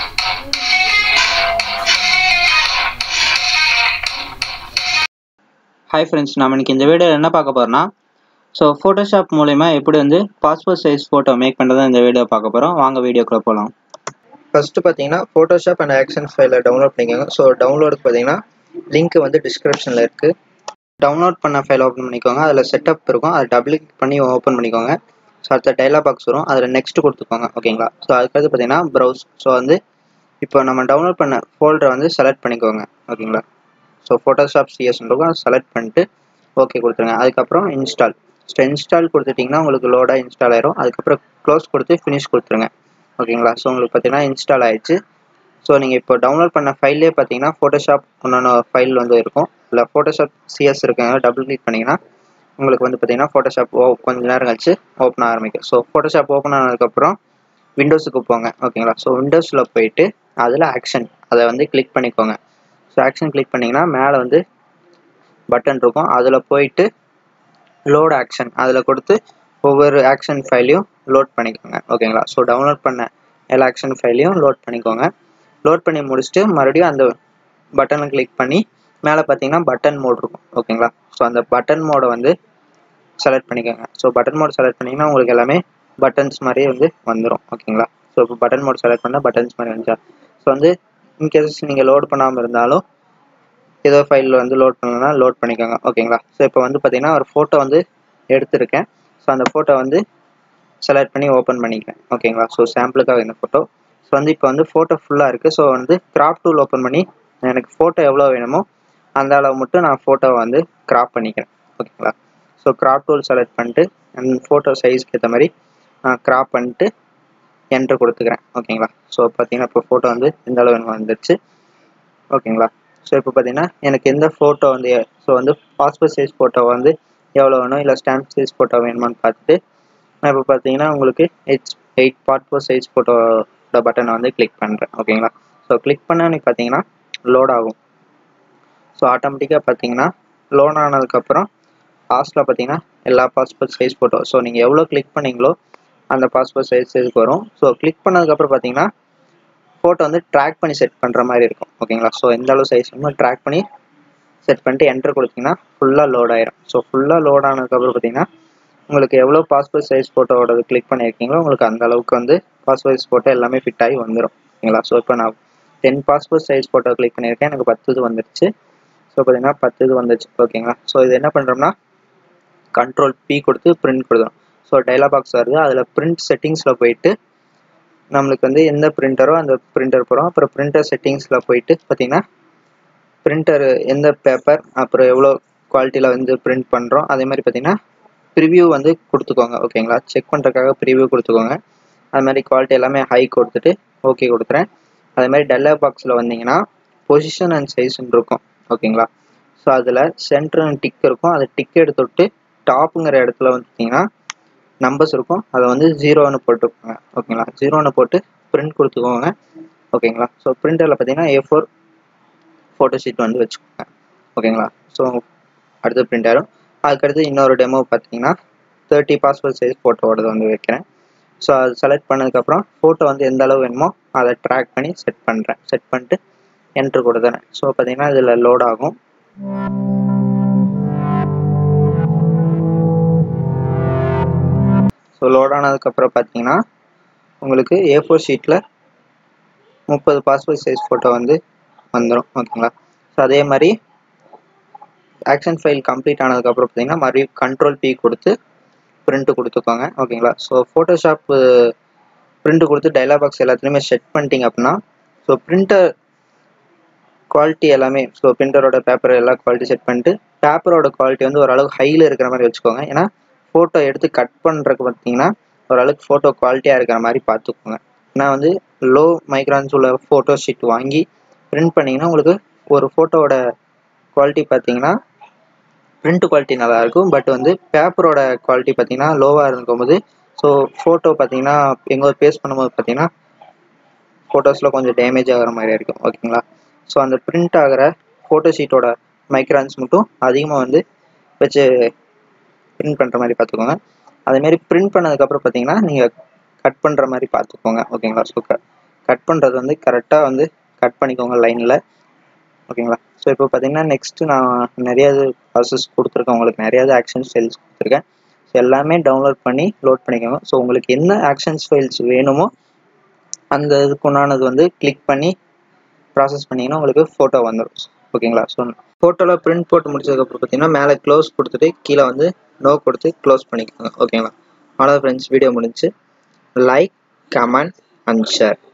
hi friends நம்ம இன்னைக்கு இந்த வீடியோவில் என்ன பார்க்க போகிறோம்னா ஸோ ஃபோட்டோஷாப் மூலயமா எப்படி வந்து பாஸ்போர்ட் சைஸ் ஃபோட்டோ மேக் பண்ணுறதை இந்த வீடியோ பார்க்க போகிறோம் வாங்க வீடியோக்குள்ளே போகலாம் ஃபஸ்ட்டு பார்த்தீங்கன்னா ஃபோட்டோஷாப் அண்ட் ஆக்ஷன் ஃபைலை டவுன்லோட் பண்ணிக்கோங்க ஸோ டவுன்லோடுக்கு பார்த்தீங்கன்னா லிங்க் வந்து டிஸ்கிரிப்ஷனில் இருக்குது டவுன்லோட் பண்ண ஃபைல் ஓப்பன் பண்ணிக்கோங்க அதில் செட்டப் இருக்கும் அதை டபுள் கிளிக் பண்ணி ஓப்பன் பண்ணிக்கோங்க ஸோ அடுத்த டைலாக் பாக்ஸ் வரும் அதில் நெக்ஸ்ட் கொடுத்துக்கோங்க ஓகேங்களா ஸோ அதுக்கடுத்து பார்த்தீங்கன்னா ப்ரௌஸ் ஸோ வந்து இப்போ நம்ம டவுன்லோட் பண்ண ஃபோல்டரை வந்து செலக்ட் பண்ணிக்கோங்க ஓகேங்களா ஸோ ஃபோட்டோஷாப் சிஎஸ் இருக்கும் செலக்ட் பண்ணிட்டு ஓகே கொடுத்துருங்க அதுக்கப்புறம் இன்ஸ்டால் ஸோ இன்ஸ்டால் கொடுத்துட்டிங்கன்னா உங்களுக்கு லோடாக இன்ஸ்டால் ஆயிரும் அதுக்கப்புறம் க்ளோஸ் கொடுத்து ஃபினிஷ் கொடுத்துருங்க ஓகேங்களா ஸோ உங்களுக்கு பார்த்தீங்கன்னா இன்ஸ்டால் ஆயிடுச்சு ஸோ நீங்கள் இப்போ டவுன்லோட் பண்ண ஃபைல்லே பார்த்தீங்கன்னா ஃபோட்டோஷாப் ஒன்று ஃபைல் வந்து இருக்கும் இல்லை ஃபோட்டோஷாப் சிஎஸ் இருக்குங்க டபுள் கிளிக் பண்ணிங்கன்னா உங்களுக்கு வந்து பார்த்தீங்கன்னா ஃபோட்டோஷாப் ஓ கொஞ்சம் நேரம் கழிச்சு ஓப்பன் ஆரம்பிக்கும் ஸோ ஃபோட்டோஷாப் ஓப்பன் ஆனதுக்கப்புறம் விண்டோஸுக்கு போங்க ஓகேங்களா ஸோ விண்டோஸில் போயிட்டு அதில் ஆக்ஷன் அதை வந்து கிளிக் பண்ணிக்கோங்க ஸோ ஆக்ஷன் கிளிக் பண்ணிங்கன்னா மேலே வந்து பட்டன் இருக்கும் அதில் போயிட்டு லோட் ஆக்ஷன் அதில் கொடுத்து ஒவ்வொரு ஆக்ஷன் ஃபைலையும் லோட் பண்ணிக்கோங்க ஓகேங்களா ஸோ டவுன்லோட் பண்ண எல்லா ஆக்ஷன் ஃபைலையும் லோட் பண்ணிக்கோங்க லோட் பண்ணி முடிச்சுட்டு மறுபடியும் அந்த பட்டனை கிளிக் பண்ணி மேலே பார்த்தீங்கன்னா பட்டன் மோட் இருக்கும் ஓகேங்களா ஸோ அந்த பட்டன் மோடை வந்து செலக்ட் பண்ணிக்கோங்க ஸோ பட்டன் மோட் செலக்ட் பண்ணிங்கன்னா உங்களுக்கு எல்லாமே பட்டன்ஸ் மாதிரியே வந்து வந்துடும் ஓகேங்களா ஸோ இப்போ பட்டன் மோட் செலக்ட் பண்ணால் பட்டன்ஸ் மாதிரி வந்துச்சா ஸோ வந்து இன்கேஸ் நீங்கள் லோட் பண்ணாமல் இருந்தாலும் ஏதோ ஃபைலில் வந்து லோட் பண்ணணும்னா லோட் பண்ணிக்கோங்க ஓகேங்களா ஸோ இப்போ வந்து பார்த்தீங்கன்னா ஒரு ஃபோட்டோ வந்து எடுத்திருக்கேன் ஸோ அந்த ஃபோட்டோ வந்து செலக்ட் பண்ணி ஓப்பன் பண்ணிக்கிறேன் ஓகேங்களா ஸோ சாம்பிளுக்காக இந்த ஃபோட்டோ ஸோ வந்து இப்போ வந்து ஃபோட்டோ ஃபுல்லாக இருக்குது ஸோ வந்து கிராப் டூல் ஓப்பன் பண்ணி எனக்கு ஃபோட்டோ எவ்வளோ வேணுமோ அந்த அளவு மட்டும் நான் ஃபோட்டோவை வந்து கிராப் பண்ணிக்கிறேன் ஓகேங்களா ஸோ கிராப் டூல் செலக்ட் பண்ணிட்டு அந்த ஃபோட்டோ சைஸ்க்கு ஏற்ற மாதிரி நான் கிராப் பண்ணிட்டு என்ட்ரு கொடுத்துக்கிறேன் ஓகேங்களா ஸோ பார்த்தீங்கன்னா இப்போ ஃபோட்டோ வந்து இந்த அளவு எனக்கு வந்துருச்சு ஓகேங்களா ஸோ இப்போ பார்த்தீங்கன்னா எனக்கு எந்த ஃபோட்டோ வந்து ஸோ வந்து பாஸ்போர்ட் சைஸ் ஃபோட்டோ வந்து எவ்வளோ வேணும் இல்லை ஸ்டாம்ப் சைஸ் ஃபோட்டோ வேணுமான்னு பார்த்துட்டு நான் இப்போ பார்த்தீங்கன்னா உங்களுக்கு எயிட் எயிட் பாஸ்போர்ட் சைஸ் ஃபோட்டோட பட்டனை வந்து கிளிக் பண்ணுறேன் ஓகேங்களா ஸோ கிளிக் பண்ண எனக்கு பார்த்தீங்கன்னா லோட் ஆகும் ஸோ ஆட்டோமேட்டிக்காக பார்த்தீங்கன்னா லோன் ஆனதுக்கப்புறம் லாஸ்ட்டில் பார்த்தீங்கன்னா எல்லா பாஸ்போர்ட் சைஸ் ஃபோட்டோ ஸோ நீங்கள் எவ்வளோ கிளிக் பண்ணீங்களோ அந்த பாஸ்போர்ட் சைஸ் இதுக்கு வரும் ஸோ கிளிக் பண்ணதுக்கப்புறம் பார்த்தீங்கன்னா ஃபோட்டோ வந்து ட்ராக் பண்ணி செட் பண்ணுற மாதிரி இருக்கும் ஓகேங்களா ஸோ எந்த அளவு சைஸ் வேணுமோ ட்ராக் பண்ணி செட் பண்ணிட்டு என்ட்ரு கொடுத்தீங்கன்னா ஃபுல்லாக லோட் ஆயிரும் ஸோ ஃபுல்லாக லோட் ஆனதுக்கப்புறம் பார்த்தீங்கன்னா உங்களுக்கு எவ்வளோ பாஸ்போர்ட் சைஸ் ஃபோட்டோவோட கிளிக் பண்ணியிருக்கீங்களோ உங்களுக்கு அந்த அளவுக்கு வந்து பாஸ்போர்ட் சைஸ் ஃபோட்டோ எல்லாமே ஃபிட் ஆகி வந்துடும் ஓகேங்களா ஸோ இப்போ நான் ten passport size photo click பண்ணியிருக்கேன் எனக்கு பத்து இது வந்துருச்சு ஸோ பார்த்தீங்கன்னா பத்து இது வந்துருச்சு ஓகேங்களா ஸோ இது என்ன பண்ணுறோம்னா கண்ட்ரோல் பி கொடுத்து பிரிண்ட் கொடுத்துரும் ஸோ டைலாக் பாக்ஸ் வருது அதில் பிரிண்ட் செட்டிங்ஸில் போயிட்டு நம்மளுக்கு வந்து எந்த பிரிண்டரோ அந்த பிரிண்டர் போகிறோம் அப்புறம் பிரிண்டர் செட்டிங்ஸில் போயிட்டு பார்த்தீங்கன்னா பிரிண்டர் எந்த பேப்பர் அப்புறம் எவ்வளோ குவாலிட்டியில் வந்து பிரிண்ட் பண்ணுறோம் அதே மாதிரி பார்த்தீங்கன்னா ப்ரிவியூ வந்து கொடுத்துக்கோங்க ஓகேங்களா செக் பண்ணுறதுக்காக ப்ரிவியூ கொடுத்துக்கோங்க அது மாதிரி குவாலிட்டி எல்லாமே ஹை கொடுத்துட்டு ஓகே கொடுத்துறேன் அதே மாதிரி டெல்லர் பாக்ஸில் வந்தீங்கன்னா பொசிஷன் அண்ட் சைஸ்ன்னு இருக்கும் ஓகேங்களா ஸோ அதில் சென்டர் டிக் இருக்கும் அதை டிக் எடுத்து விட்டு டாப்புங்கிற இடத்துல வந்துட்டிங்கன்னா நம்பர்ஸ் இருக்கும் அதை வந்து ஜீரோன்னு போட்டுக்கோங்க ஓகேங்களா ஜீரோன்னு போட்டு பிரிண்ட் கொடுத்துக்கோங்க ஓகேங்களா ஸோ பிரிண்டரில் பார்த்தீங்கன்னா ஏ ஃபோர் ஃபோட்டோ ஷீட் வந்து வச்சுக்கோங்க ஓகேங்களா ஸோ அடுத்த பிரிண்டரும் அதுக்கடுத்து இன்னொரு டெமோ பார்த்தீங்கன்னா தேர்ட்டி பாஸ்போர்ட் சைஸ் ஃபோட்டோவோடது வந்து வைக்கிறேன் ஸோ அது செலக்ட் பண்ணதுக்கப்புறம் ஃபோட்டோ வந்து எந்த அளவு வேணுமோ அதை ட்ராக் பண்ணி செட் பண்ணுறேன் செட் பண்ணிட்டு என்ட்ரு கொடுத்துறேன் ஸோ பார்த்தீங்கன்னா இதில் லோட் ஆகும் ஸோ லோட் ஆனதுக்கப்புறம் பார்த்தீங்கன்னா உங்களுக்கு ஏ ஃபோர் ஷீட்டில் முப்பது பாஸ்போர்ட் சைஸ் ஃபோட்டோ வந்து வந்துடும் ஓகேங்களா ஸோ அதே மாதிரி ஆக்ஷன் ஃபைல் கம்ப்ளீட் ஆனதுக்கப்புறம் பார்த்தீங்கன்னா மறுபடியும் கண்ட்ரோல் பி கொடுத்து பிரிண்ட்டு கொடுத்துக்கோங்க ஓகேங்களா ஸோ ஃபோட்டோஷாப்பு பிரிண்ட்டு கொடுத்து டைலாக் பாக்ஸ் எல்லாத்துலேயுமே செட் பண்ணிட்டீங்க அப்படின்னா ஸோ பிரிண்டர் குவாலிட்டி எல்லாமே ஸோ பிரிண்டரோட பேப்பர் எல்லா குவாலிட்டி செட் பண்ணிட்டு பேப்பரோட குவாலிட்டி வந்து ஓரளவுக்கு ஹையில் இருக்கிற மாதிரி வச்சுக்கோங்க ஏன்னா ஃபோட்டோ எடுத்து கட் பண்ணுறதுக்கு பார்த்தீங்கன்னா ஓரளவுக்கு ஃபோட்டோ குவாலிட்டியாக இருக்கிற மாதிரி பார்த்துக்கோங்க ஏன்னா வந்து லோ மைக்ரான்ஸ் உள்ள ஃபோட்டோ ஷீட் வாங்கி பிரிண்ட் பண்ணிங்கன்னா உங்களுக்கு ஒரு ஃபோட்டோவோட குவாலிட்டி பார்த்தீங்கன்னா பிரிண்ட் குவாலிட்டி நல்லாயிருக்கும் பட் வந்து பேப்பரோட குவாலிட்டி பார்த்தீங்கன்னா லோவாக இருக்கும்போது ஸோ ஃபோட்டோ பார்த்தீங்கன்னா எங்கோ பேஸ்ட் பண்ணும்போது பார்த்தீங்கன்னா ஃபோட்டோஸில் கொஞ்சம் டேமேஜ் ஆகிற மாதிரி இருக்கும் ஓகேங்களா ஸோ அந்த பிரிண்ட் ஆகிற ஃபோட்டோ ஷீட்டோட மைக்ரான்ஸ் மட்டும் அதிகமாக வந்து வச்சு பிரிண்ட் பண்ணுற மாதிரி பார்த்துக்கோங்க அதேமாரி பிரிண்ட் பண்ணதுக்கப்புறம் பார்த்தீங்கன்னா நீங்கள் கட் பண்ணுற மாதிரி பார்த்துக்கோங்க ஓகேங்களா ஸோ கட் பண்ணுறது வந்து கரெக்டாக வந்து கட் பண்ணிக்கோங்க லைனில் ஓகேங்களா ஸோ இப்போ பார்த்தீங்கன்னா நெக்ஸ்ட்டு நான் நிறைய ப்ராசஸ் கொடுத்துருக்கேன் உங்களுக்கு நிறைய ஆக்ஷன் ஃபைல்ஸ் கொடுத்துருக்கேன் ஸோ எல்லாமே டவுன்லோட் பண்ணி லோட் பண்ணிக்கோங்க ஸோ உங்களுக்கு என்ன ஆக்ஷன்ஸ் ஃபைல்ஸ் வேணுமோ அந்த இதுக்குண்டானது வந்து கிளிக் பண்ணி ப்ராசஸ் பண்ணிங்கன்னா உங்களுக்கு ஃபோட்டோ வந்துடும் ஓகேங்களா ஸோ ஃபோட்டோவில் பிரிண்ட் போட்டு முடிச்சதுக்கப்புறம் பார்த்தீங்கன்னா மேலே க்ளோஸ் கொடுத்துட்டு கீழே வந்து நோ கொடுத்து க்ளோஸ் பண்ணிக்கோங்க ஓகேங்களா அவ்வளோ ஃப்ரெண்ட்ஸ் வீடியோ முடிஞ்சு லைக் கமெண்ட் அண்ட் ஷேர்